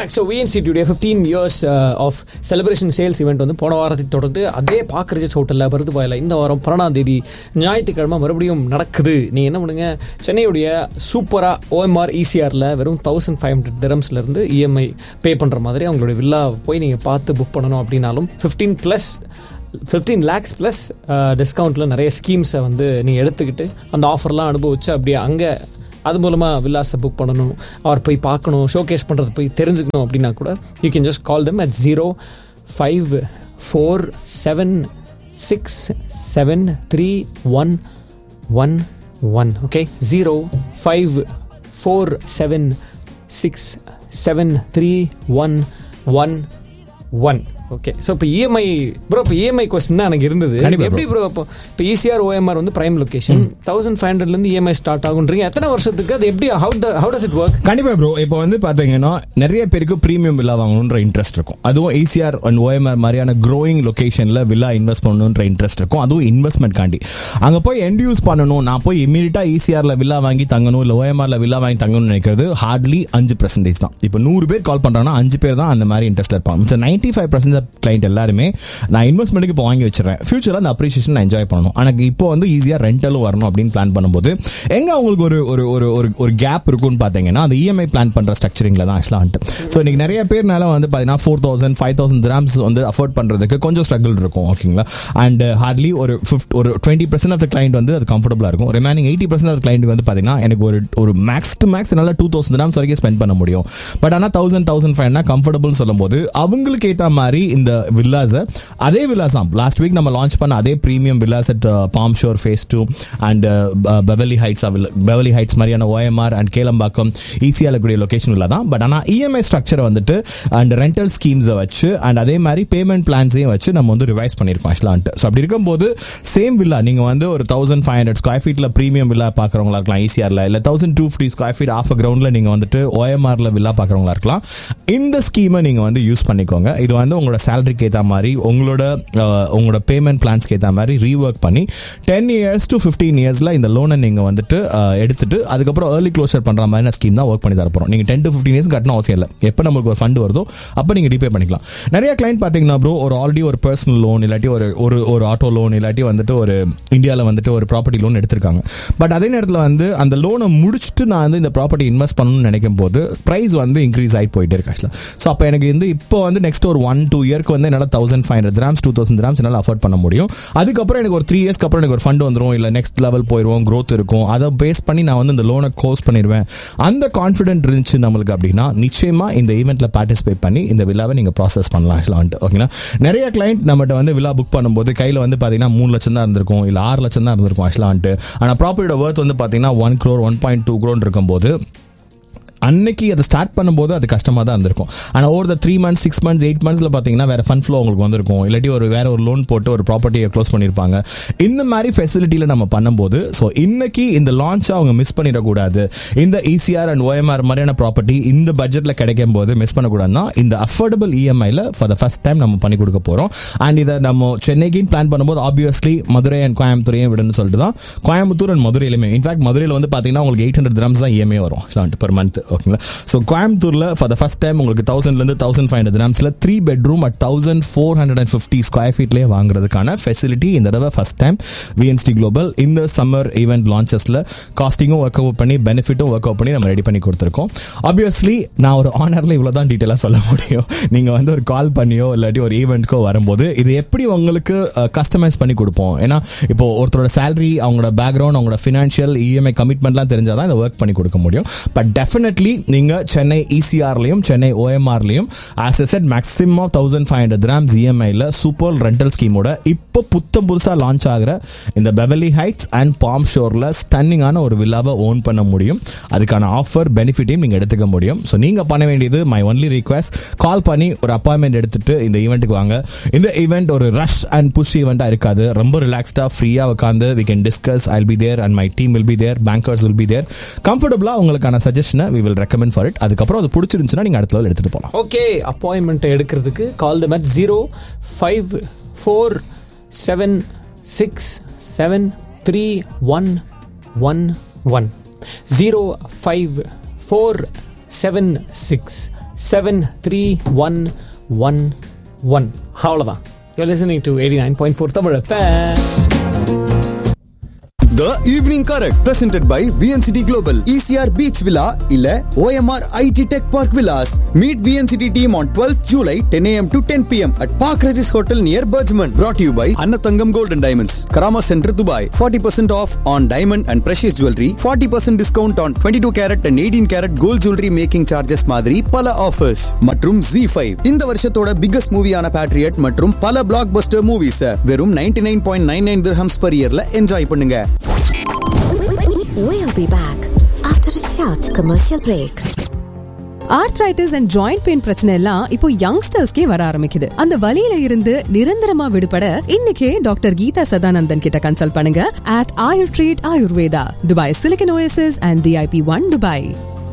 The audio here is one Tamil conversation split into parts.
பேக் ஸோ விஎன்சிடியுடைய fifteen years of celebration sales event வந்து போன வாரத்தை தொடர்ந்து அதே பாக்கரிஜஸ் ஹோட்டலில் பருதுபாயில் இந்த வாரம் பன்னெண்டாம் தேதி ஞாயிற்றுக்கிழமை மறுபடியும் நடக்குது நீங்கள் என்ன பண்ணுங்க சென்னையுடைய சூப்பராக ஓஎம்ஆர் இசிஆரில் வெறும் தௌசண்ட் ஃபைவ் ஹண்ட்ரட் திரம்ஸ்லேருந்து இஎம்ஐ பே பண்ணுற மாதிரி அவங்களுடைய வில்லா போய் நீங்கள் பார்த்து புக் பண்ணணும் அப்படின்னாலும் fifteen plus fifteen lakhs plus டிஸ்கவுண்ட்டில் நிறைய ஸ்கீம்ஸை வந்து நீங்கள் எடுத்துக்கிட்டு அந்த ஆஃபர்லாம் அனுபவிச்சு அப்படியே அங்கே அது மூலமாக வில்லாஸை புக் பண்ணணும் அவர் போய் பார்க்கணும் ஷோகேஸ் பண்ணுறது போய் தெரிஞ்சுக்கணும் அப்படின்னா கூட you can just call them at zero five four seven six seven three one one one okay zero five four seven six seven three one one one okay so இப்போ இஎம்ஐ ப்ரோ இப்போ இஎம்ஐ கொஸ்டின் தான் எனக்கு இருந்தது கண்டிப்பா எப்படி ப்ரோ இப்போ இப்போ இசிஆர் ஓஎம்ஆர் வந்து பிரைம் லொகேஷன் தௌசண்ட் ஃபைவ் ஹண்ட்ரட்லேருந்து இஎம்ஐ ஸ்டார்ட் ஆகுன்றீங்க எத்தனை வருஷத்துக்கு அது எப்படி how the how does it work கண்டிப்பா ப்ரோ இப்போ வந்து பாத்தீங்கன்னா நிறைய பேருக்கு பிரீமியம் வில்லா வாங்கணுன்ற இன்ட்ரெஸ்ட் இருக்கும் அதுவும் ஈசிஆர் அண்ட் ஓஎம்ஆர் மாதிரியான க்ரோயிங் லொகேஷன்ல வில்லா இன்வெஸ்ட் பண்ணணுன்ற இன்ட்ரெஸ்ட் இருக்கும் அதுவும் இன்வெஸ்ட்மெண்ட் காண்டி அங்க போய் எண்ட் யூஸ் பண்ணணும் நான் போய் இமீடியட்டா ஈசிஆர்ல வில்லா வாங்கி தங்கணும் இல்ல ஓஎம்ஆர்ல வில்லா வாங்கி தங்கணும்னு நினைக்கிறது ஹார்ட்லி அஞ்சு பர்சன்டேஜ் தான் இப்போ நூறு பேர் கால் பண்றாங்கன்னா அஞ்சு பேர் தான் அந்த மாதிரி இன்ட்ரெஸ்ட் இருப்பாங்க நைன்டி ஃபைவ் பர்சன்ட் கிளைண்ட் எல்லாருமே நான் இன்வெஸ்ட்மெண்ட்டுக்கு இப்போ வாங்கி வச்சிருக்கேன் ஃபியூச்சர்ல அந்த அப்ரிசியேஷன் நான் என்ஜாய் பண்ணணும் எனக்கு இப்போ வந்து ஈஸியா ரெண்டலும் வரணும் அப்படின்னு பிளான் பண்ணும்போது எங்க அவங்களுக்கு ஒரு ஒரு ஒரு ஒரு ஒரு கேப் இருக்கும்னு பாத்தீங்கன்னா அந்த இஎம்ஐ பிளான் பண்ற ஸ்ட்ரக்சரிங்ல தான் ஆக்சுவலா ஸோ இன்னைக்கு நிறைய பேர்னால வந்து பாத்தீங்கன்னா four thousand five thousand grams வந்து அஃபோர்ட் பண்றதுக்கு கொஞ்சம் ஸ்ட்ரகிள் இருக்கும் ஓகேங்களா அண்ட் ஹார்ட்லி ஒரு ஃபிஃப்ட் ஒரு twenty percent of the client வந்து அது கம்ஃபர்டபுளா இருக்கும் remaining eighty percent of client வந்து பாத்தீங்கன்னா எனக்கு ஒரு ஒரு மேக்ஸ் டு மேக்ஸ் என்னால டூ தௌசண்ட் கிராம்ஸ் வரைக்கும் ஸ்பெண்ட் பண்ண முடியும் பட் ஆனால் தௌசண்ட் தௌசண்ட் ஃபைவ்னா கம்ஃபர்டபுள் சொல்லும்போது அவங்களுக்கு ஏற்ற மாதிரி இந்த வில்லாஸை அதே வில்லாஸ் தான் லாஸ்ட் வீக் நம்ம லான்ச் பண்ண அதே premium villas at Palm Shore phase two and Beverly Heights Beverly Heights மாதிரியான ஓஎம்ஆர் அண்ட் கேலம்பாக்கம் ஈஸியாக கூடிய லொகேஷன் இல்லை தான் பட் ஆனால் இஎம்ஐ ஸ்ட்ரக்சரை வந்துட்டு அண்ட் ரெண்டல் ஸ்கீம்ஸை வச்சு அண்ட் அதே மாதிரி பேமெண்ட் பிளான்ஸையும் வச்சு நம்ம வந்து ரிவைஸ் பண்ணியிருக்கோம் ஆக்சுவலான்ட்டு ஸோ அப்படி இருக்கும்போது சேம் வில்லா நீங்கள் வந்து ஒரு தௌசண்ட் ஃபைவ் ஹண்ட்ரட் ஸ்கொயர் ஃபீட்டில் ப்ரீமியம் வில்லா பார்க்குறவங்களா இருக்கலாம் ஈஸியாரில் இல்லை thousand two fifty square feet of கிரவுண்டில் நீங்கள் வந்துட்டு ஓஎம்ஆரில் வில்லா பார்க்குறவங்களா இருக்கலாம் இந்த ஸ்கீமை நீங்கள் வந்து யூஸ் பண்ணிக்கோங்க இது வந்து உங்களோட சேலரிக்கு ஏற்ற மாதிரி உங்களோட அஹ், உங்களோட பேமெண்ட் பிளான்ஸ்க்கு ஏற்ற மாதிரி ரீஒர்க் பண்ணி டென் இயர்ஸ் டு ஃபிஃப்டீன் இயர்ஸில் இந்த லோனை நீங்கள் வந்துட்டு அஹ், எடுத்துட்டு அதுக்கப்புறம் ஏர்லி க்ளோசர் பண்ணுற மாதிரி ஸ்கீம் தான் ஒர்க் பண்ணி தர போகிறோம் நீங்கள் டென் டு ஃபிஃப்டீன் இயர்ஸ் கட்டணும் அவசியம் இல்லை எப்போ நம்மளுக்கு ஒரு ஃபண்ட் வருதோ அப்போ நீங்கள் ரீபே பண்ணிக்கலாம் நிறைய கிளைண்ட் பார்த்தீங்கன்னா ப்ரோ ஒரு ஆல்ரெடி ஒரு பர்சனல் லோன் இல்லாட்டி ஒரு ஒரு ஒரு ஆட்டோ லோன் இல்லாட்டி வந்துட்டு ஒரு இந்தியாவில் வந்துட்டு ஒரு ப்ராப்பர்ட்டி லோன் எடுத்திருக்காங்க பட் அதே நேரத்தில் வந்து அந்த லோனை முடிச்சுட்டு நான் வந்து இந்த ப்ராப்பர்ட்டி இன்வெஸ்ட் பண்ணணும்னு நினைக்கும் போது ப்ரைஸ் வந்து இன்க்ரீஸ் ஆகிட்டு போயிட்டே இருக்கு ஆக்சுவலாக ஸோ அப்போ எனக்கு வந்து இப்போ வந்து நெக்ஸ்ட் ஒரு ஒன் டூ இயர்க்கு வந்து என்னால் thousand five hundred grams two thousand grams என்னால் அஃபோர்ட் பண்ண முடியும் அதுக்கப்புறம் எனக்கு ஒரு த்ரீ இயர்ஸ்க்கு அப்புறம் எனக்கு ஒரு ஃபண்ட் வந்துடும் இல்லை நெக்ஸ்ட் லெவல் போயிடுவோம் growth இருக்கும் அதை பேஸ் பண்ணி நான் வந்து இந்த லோனை க்ளோஸ் பண்ணிடுவேன் அந்த கான்ஃபிடென்ட் இருந்துச்சு நம்மளுக்கு அப்படின்னா நிச்சயமா இந்த ஈவெண்ட்ல பார்ட்டிசிபேட் பண்ணி இந்த விழாவை நீங்க ப்ராசஸ் பண்ணலாம் ஆக்சுவலாக ஓகேங்களா நிறைய கிளைண்ட் நம்மகிட்ட வந்து விழா புக் பண்ணும்போது கையில் வந்து பார்த்தீங்கன்னா மூணு லட்சம் தான் இருந்திருக்கும் இல்லை ஆறு லட்சம் தான் இருந்திருக்கும் ஆக்சுவலாக ஆனால் ப்ராப்பர்ட்டியோட ஒர்த் வந்து பார்த்தீங்கன்னா one crore one point two crore இருக்கும்போது அன்னைக்கு அதை ஸ்டார்ட் பண்ணும்போது அது கஷ்டமாக தான் இருந்திருக்கும் ஆனால் over the three months six months eight மந்த்ஸில் பார்த்தீங்கன்னா வேற ஃபண்ட் ஃப்ளோ உங்களுக்கு வந்திருக்கும் இல்லாட்டி ஒரு வேற ஒரு லோன் போட்டு ஒரு ப்ராப்பர்ட்டியை க்ளோஸ் பண்ணியிருப்பாங்க இந்த மாதிரி ஃபெசிலிட்டியில் நம்ம பண்ணும்போது ஸோ இன்னைக்கு இந்த லான்ச்சை அவங்க மிஸ் பண்ணிடக்கூடாது இந்த இசிஆர் அண்ட் ஓஎம்ஆர் மாதிரியான ப்ராப்பர்ட்டி இந்த பட்ஜெட்டில் கிடைக்கும் போது மிஸ் பண்ணக்கூடாதுன்னா இந்த அஃபோர்டபுள் இஎம்ஐல ஃபார் த ஃபர்ஸ்ட் டைம் நம்ம பண்ணி கொடுக்க போகிறோம் அண்ட் இதை நம்ம சென்னைக்குன்னு பிளான் பண்ணும்போது ஆப்வியஸ்லி மதுரை அண்ட் கோயம்புத்தூரையும் விடணும்னு சொல்லிட்டு தான் கோயம்புத்தூர் அண்ட் மதுரையிலுமே இன்ஃபேக்ட் மதுரையில் வந்து பார்த்தீங்கன்னா உங்களுக்கு எயிட் ஹண்ட்ரட் கிராம்ஸ் தான் இஎம்ஐ வரும் பெர் மந்த் ஓகேங்களா ஸோ கோயம்புத்தூர்ல ஃபார் த ஃபர்ஸ்ட் டைம் உங்களுக்கு தௌசண்ட்லேருந்து தௌசண்ட் ஃபைவ் ஹண்ட்ரட் கிராம்ஸ்ல three bedroom at thousand four hundred and fifty square ஃபீட்லேயே வாங்குறதுக்கான ஃபெசிலிட்டி இந்த தடவை ஃபர்ஸ்ட் டைம் விஎன்ஸ்டி குளோபல் இந்த சம்மர் ஈவெண்ட் லான்ச்சஸ்ல காஸ்டிங்கும் ஒர்க் அவுட் பண்ணி பெனிஃபிட்டும் ஒர்க் அவுட் பண்ணி நம்ம ரெடி பண்ணி கொடுத்துருக்கோம் ஆப்வியஸ்லி நான் ஒரு ஆனர்ல இவ்வளோ தான் டீட்டெயிலாக சொல்ல முடியும் நீங்க வந்து ஒரு கால் பண்ணியோ இல்லாட்டி ஒரு ஈவெண்ட்க்கோ வரும்போது இது எப்படி உங்களுக்கு கஸ்டமைஸ் பண்ணி கொடுப்போம் ஏன்னா இப்போ ஒருத்தரோட சேலரி அவங்களோட பேக்ரவுண்ட் அவங்களோட ஃபினான்ஷியல் இஎம்ஐ கமிட்மெண்ட்லாம் தெரிஞ்சாதான் இதை ஒர்க் பண்ணி கொடுக்க முடியும் பட் டெஃபினெட்லி நீங்க சென்னை இசிஆர்லையும் சென்னை ஓஎம்ஆர்லையும் as a set maximum of thousand five hundred grams இஎம்ஐல சூப்பர் ரெண்டல் ஸ்கீமோட இப்போ புத்தம் புதுசாக லான்ச் ஆகிற இந்த பெவலி ஹைட்ஸ் அண்ட் பாம் ஷோர்ல ஸ்டன்னிங்கான ஒரு வில்லாவை ஓன் பண்ண முடியும் அதுக்கான ஆஃபர் பெனிஃபிட்டையும் நீங்க எடுத்துக்க முடியும் ஸோ நீங்க பண்ண வேண்டியது மை ஒன்லி ரிக்வெஸ்ட் கால் பண்ணி ஒரு அப்பாயின்மெண்ட் எடுத்துட்டு இந்த ஈவெண்ட்டுக்கு வாங்க இந்த ஈவெண்ட் ஒரு ரஷ் அண்ட் புஷ் ஈவெண்ட்டாக இருக்காது ரொம்ப ரிலாக்ஸ்டா ஃப்ரீயா உட்காந்து we can discuss I be there and my team will be there bankers will be there கம்ஃபர்டபுளா உங்களுக்கான சஜஷனை we will recommend for it அதுக்கப்புறம் அது பிடிச்சிருந்துச்சுன்னா நீங்க அடுத்த level எடுத்துட்டு போகலாம் ஓகே அப்பாயின்மெண்ட் எடுக்கிறதுக்கு call the mat zero five four seven six seven three one one one zero five four seven six seven three one one one அவ்வளோதான் you listening to eighty nine point four Tamil The Evening Correct presented by VNCT Global ECR Beach Villa இல்ல OMR IT Tech Park Villas. Meet VNCT team on 12th July 10 a.m. to 10 p.m. at Park Regis Hotel near Bergman. Brought to you by Annatangam Gold and Diamonds, Karama Center, Dubai. 40% off on diamond and precious jewelry. 40% discount on 22 carat and 18 carat gold jewelry making charges மாதிரி பல ஆஃபர்ஸ் மற்றும் Z5 இந்த வருஷத்தோட பிகஸ்ட் மூவியான பேட்ரியட் மற்றும் பல பிளாக் பஸ்டர் மூவிஸ் வெறும் 99.99 nine point nine nine dirhams per இயர்ல என்ஜாய் பண்ணுங்க We'll be back after a short commercial break. Arthritis and joint pain பிரச்சனை எல்லாம் இப்போ யங்ஸ்டர்ஸ்க்கே வர ஆரம்பிக்குது அந்த வலியில இருந்து நிரந்தரமா விடுபட இன்னைக்கே டாக்டர் கீதா சதானந்தன் கிட்ட கன்சல்ட் பண்ணுங்க at Ayur treat Ayurveda Dubai silicon oasis and DIP one Dubai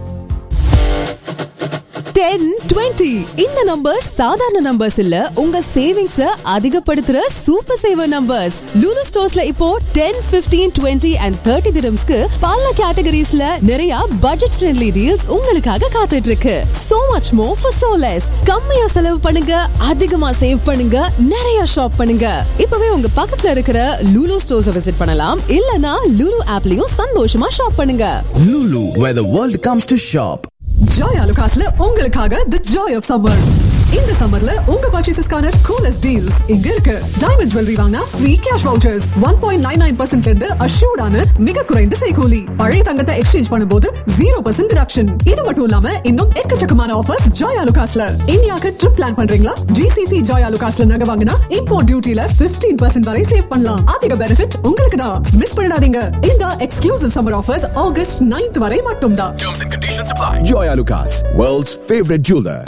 ten twenty இந்த நம்பர்ஸ் சாதாரண நம்பர்ஸ் இல்ல உங்க சேவிங்ஸ் அதிகப்படுத்துற சூப்பர் சேவர் நம்பர்ஸ் லூலு ஸ்டோர்ஸ்ல இப்போ ten fifteen twenty and thirty திரம்ஸ்க்கு பல கேட்டகரிஸ்ல நிறைய பட்ஜெட் ஃப்ரெண்ட்லி டீல்ஸ் உங்களுக்காக காத்துட்டு இருக்கு so much more for so less கம்மியா செலவு பண்ணுங்க அதிகமா சேவ் பண்ணுங்க நிறைய ஷாப் பண்ணுங்க இப்பவே உங்க பக்கத்துல இருக்கிற லூலு ஸ்டோர்ஸ் விசிட் பண்ணலாம் இல்லனா லூலு ஆப்லயும் சந்தோஷமா ஷாப் பண்ணுங்க Lulu, where the world comes to shop. Joy அலுகாஸ்ல உங்களுக்காக தி ஜாய் ஆஃப் சம்மர் இந்த சம்மர்ல உங்க பர்ச்சேசஸ்க்கான கூலஸ்ட் டீல்ஸ் இங்க இருக்கு டைமண்ட் ஜுவல்லரி வாங்கினா free cash vouchers one point nine nine percent இருந்து அஷ்யூர்டான மிக குறைந்த செய்கூலி பழைய தங்கத்தை எக்ஸ்சேஞ்ச் பண்ணும்போது ஜீரோ பர்சன்ட் டிடக்ஷன் இது மட்டும் இல்லாம இன்னும் எக்கச்சக்கமான ஆஃபர்ஸ் ஜாய் அலுகாஸ்ல இந்தியாவுக்கு ட்ரிப் பிளான் பண்றீங்களா ஜிசிசி ஜாய் அலுகாஸ்ல நகை வாங்கினா இம்போர்ட் டியூட்டில பிப்டீன் பர்சன்ட் வரை சேவ் பண்ணலாம் அதிக பெனிஃபிட் உங்களுக்கு தான் மிஸ் பண்ணிடாதீங்க இந்த exclusive summer offers August 9th வரை மட்டும்தான் Terms and conditions apply. Joy Lucas, world's favorite jeweler.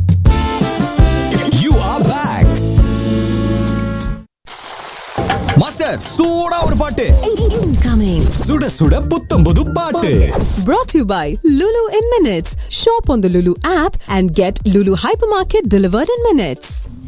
You are back. Master சூடா ஒரு பாட்டு Incoming. சுட சுட புத்தம் புது பாட்டு Brought to you by Lulu in Minutes. Shop on the Lulu app and get Lulu Hypermarket delivered in minutes.